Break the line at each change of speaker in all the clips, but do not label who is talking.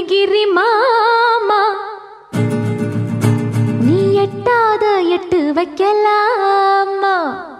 கிரி மாமா நீ எட்டாத எட்டு வைக்கலாமா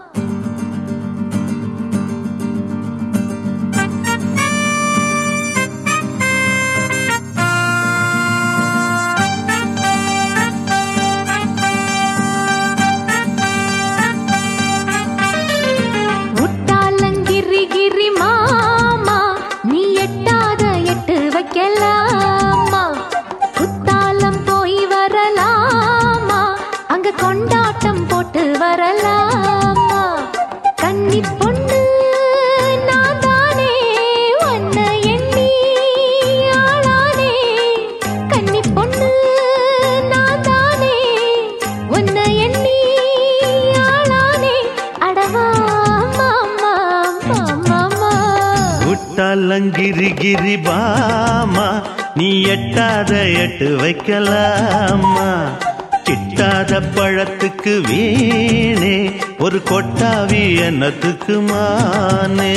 முட்டாளங்கிரி கிரி மாமா நீ எட்டாத எட்டு வைக்கலாமா குத்தாலம் போய் வரலாமா அங்க கொண்டாட்டம் போட்டு வரலாமா கன்னி பொண்ணு நான் தானே உன்னை எண்ணி ஆளானே கன்னி பொண்ணு நான் தானே உன்னை எண்ணி ஆளானே அடவா மாமா மாமா
விட்டாலங்கிரி கிரி பாமா நீ எட்டாத எட்டு வைக்கலாமா கிட்டாத பழத்துக்கு வீணே ஒரு கொட்டாவி என்னத்துக்கு மானே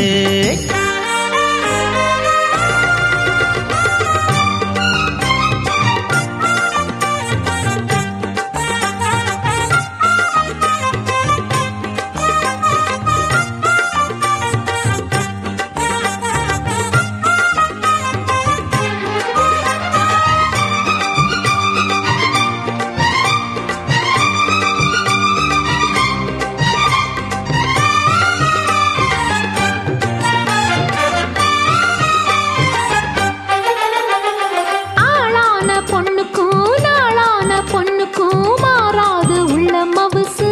ஆளான பொண்ணுக்கும் நாளான பொண்ணுக்கும் மாறாது உள்ள மவுசு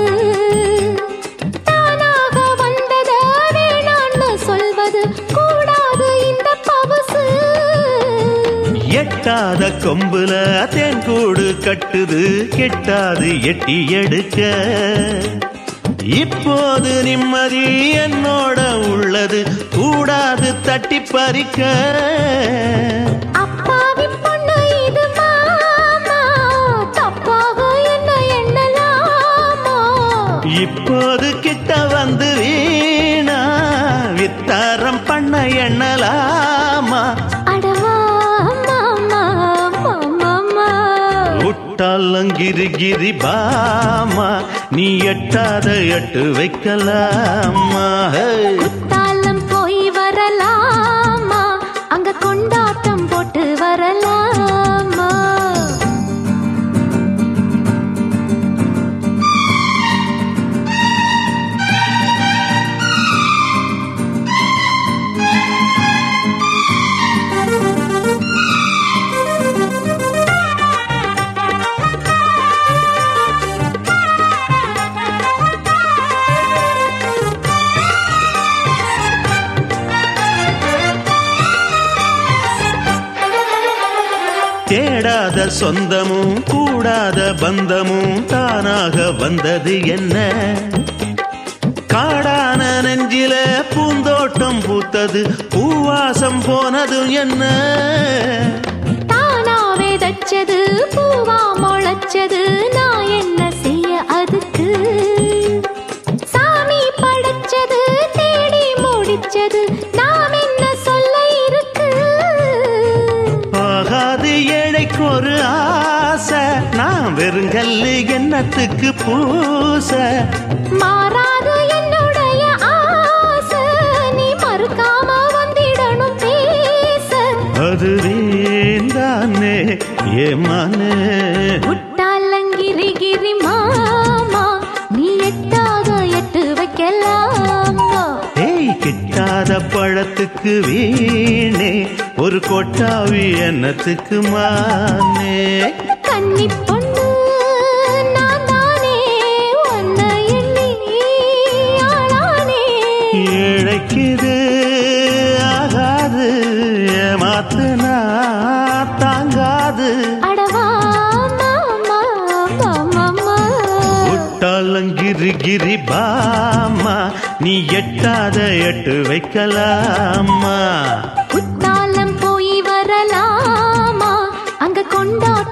தானாக வந்தத வேணான்னு சொல்வது கூடாது இந்த பவுசு
எட்டாத கொம்புல தேன் கூடு கட்டுது கெட்டாது எட்டி எடுக்க இப்போது நிம்மதி என்னோட உள்ளது கூடாது தட்டி பறிக்க
அப்பாவி பொண்ணு இது மாமா தப்பாக என்ன எண்ணலாமா
இப்போது கிட்ட வந்து வீணா வித்தாரம் பண்ண எண்ணலாமா
அடவா மாமா மாமா
விட்டாலங்கிரி கிரி பாமா நீ எட்டாத எட்டு வைக்கலாமா ஹே.
குத்தாலம் போய் வரலாமா அங்க கொண்டாட்டம் போட்டு வரலாமா
தேடாத சொந்தமும் கூடாத பந்தமும் தானாக வந்தது என்ன காடான நெஞ்சில பூந்தோட்டம் பூத்தது பூவாசம் போனதும் என்ன
தானா விதைச்சது பூவா முளைச்சது நான் என்ன செய்ய அதுக்கு சாமி படைச்சது தேடி முடிச்சது நாம் என்ன சொல்ல இருக்கு
ஆகாது ஏழைக்கு ஒரு ஆசை நான் வெறுங்கல்லு என்னத்துக்கு பூச
மாறாது என்னுடைய ஆசை நீ மறுக்காம வந்திடணும் பேச
அது வீந்தானே ஏமானே
முட்டாளங்கிரி கிரி மாமா நீ எட்டாத எட்டு வைக்கலாமா
ஏய் கிட்டாத பழத்துக்கு வீணே ஒரு கொட்டாவி என்னத்துக்கு மானே
கன்னி பொண்ணு நான் தானே உன்னை எண்ணி ஆளானே
ஏழைக்குது ஆகாது ஏமாத்துனா தாங்காது
அடவா மாமா மாமா
விட்டாலங்கிரி கிரி பாமா நீ எட்டாத எட்டு வைக்கலாமா
குத்தாலம் போய் வரலாமா அங்க கொண்டாட்டம்